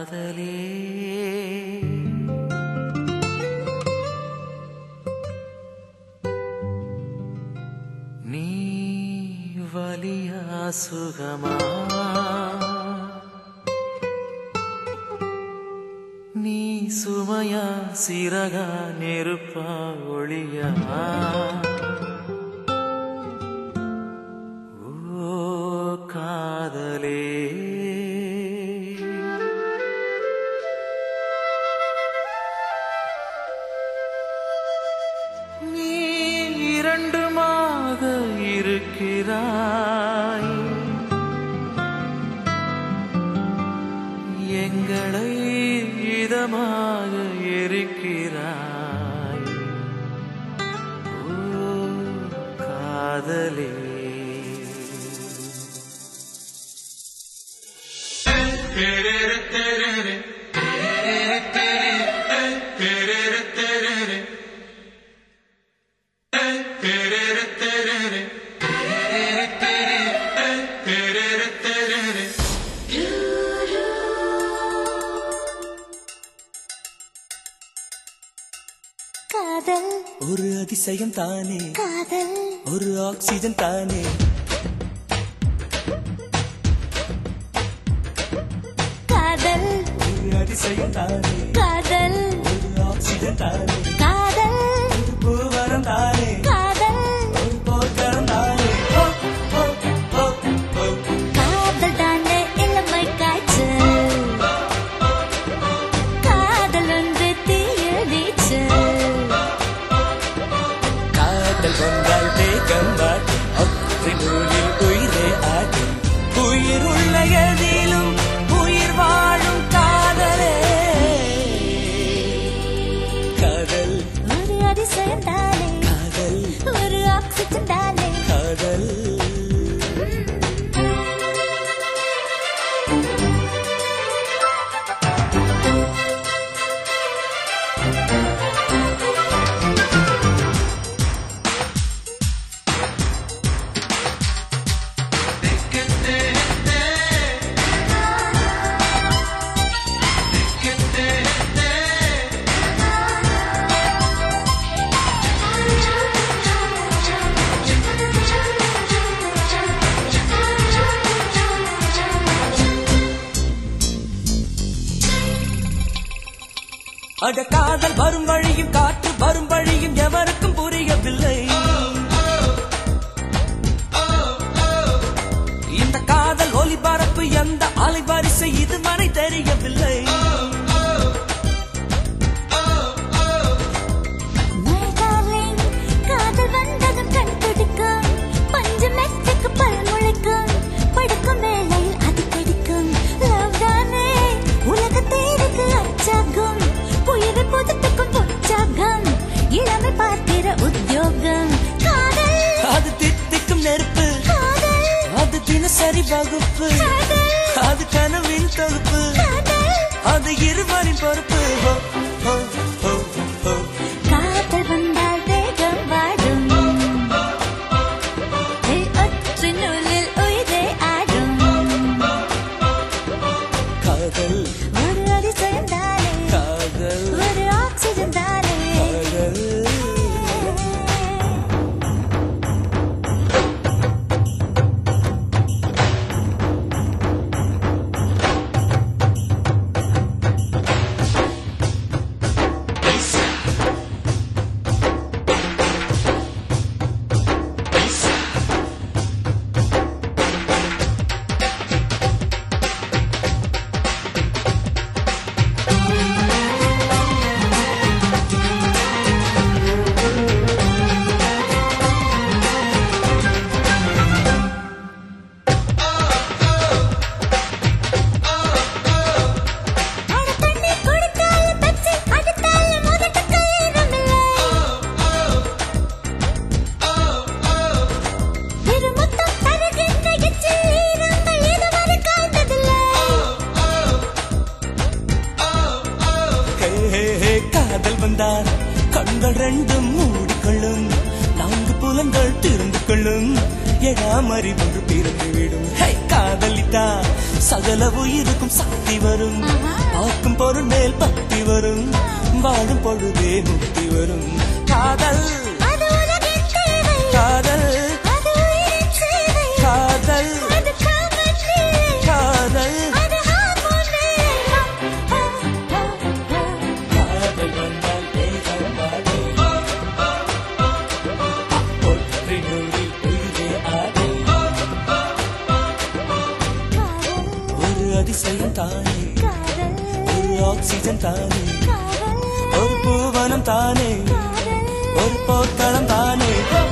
காதலே நீ வலியா சுகமா நீ சுமையா சிறகா நெருப்பா ஒளியா ஓ காதலே நீ இரண்டுமாக இருக்கிறாய் எங்களை இதமாக எரிக்கிறாய் ஓ காதலே காதல் ஒரு அதிசயம் தானே காதல் ஒரு ஆக்சிஜன் தானே காதல் ஒரு அதிசயம் தானே காதல் ஒரு ஆக்சிஜன் தானே காதல் ஒரு பூவரம் தானே காதல் ஒரு போக்கரம் தானே ஓ, ஓ, ஓ, ஓ. காதல் தானே இளமை காய்ச்சல் காதல் ஒன்று தீயில் நீச்சல் காதல் வந்தால் வேகம் வாட்டும் ஒற்றை நூலில் உயிரே ஆடும் உயிர் உள்ள எதிலும் உயிர் வாழும் காதலே காதல் ஒரு அதிசயம் தானே காதல் ஒரு ஆக்சிஜன் தானே காதல் அட காதல் வரும் வழியும் காற்று வரும் வழியும் எவருக்கும் புரியவில்லை இந்த காதல் ஒலிபரப்பு எந்த அலைவரிசை இதுவரை தெரியவில்லை My darling, காதல் வந்ததும் கண் துடிக்கும் பஞ்சு மெத்தைக்கு பல் முளைக்கும் படுக்கும் வேளையில் அது கிடைக்கும் Love தானே உலகத்தேருக்கு அச்சாகும் உயிரை புதுப்பிக்கும் உற்சாகம் இளமை பார்க்கிற உத்தியோகம் காதல் அது தித்திக்கும் நெருப்பு காதல் அது தினசரி வகுப்பு காதல் அது கனவின் தொகுப்பு காதல் அது இருவரின் பொறுப்பு ஹோ, ஹோ, ஹோ, ஹோ. காதல் வந்தால் வேகம் வாடும் ஏய், ஒற்றை நூலில் உயிரே ஆடும் காதல் ஒரு அதிசயம் தானே காதல் ஒரு ஆக்சிஜன் தானே காதல் அட தண்ணி கொடுத்தாலும் பெப்சி அடித்தாலும் முதட்டுக்கு ஈரமில்லை திருமுத்தம் தருகின்ற எச்சில் ஈரங்கள் இதுவரை காய்ந்ததில்லை ஹே, ஹே, ஹே, காதல் வந்தால் கண்கள் ரெண்டும் மூடிக்கொள்ளும் நான்கு புலங்கள் திறந்து கொள்ளும் ஏழாம் அறிவொன்று பிறந்துவிடும் ஹே, காதலித்தா சகல உயிருக்கும் சக்தி வரும் பார்க்கும் பொருள் மேல் பக்தி வரும் வாழும் பொழுதே முக்தி வரும் காதல் அது உலகின் தேவை காதல் அது உயிரின் சேவை காதல் அது காமன் லீலை காதல் அது ஹார்மோன் வேலை காதல் வந்தால் தேகம் பாடு ஒற்றை நொடியில் உயிரே ஆடு ஒரு அதிசயம் தானே காதல் ஒரு ஆக்சிஜன் தானே காதல் ஒரு பூவனம் தானே காதல் ஒரு போர்க்களம் தானே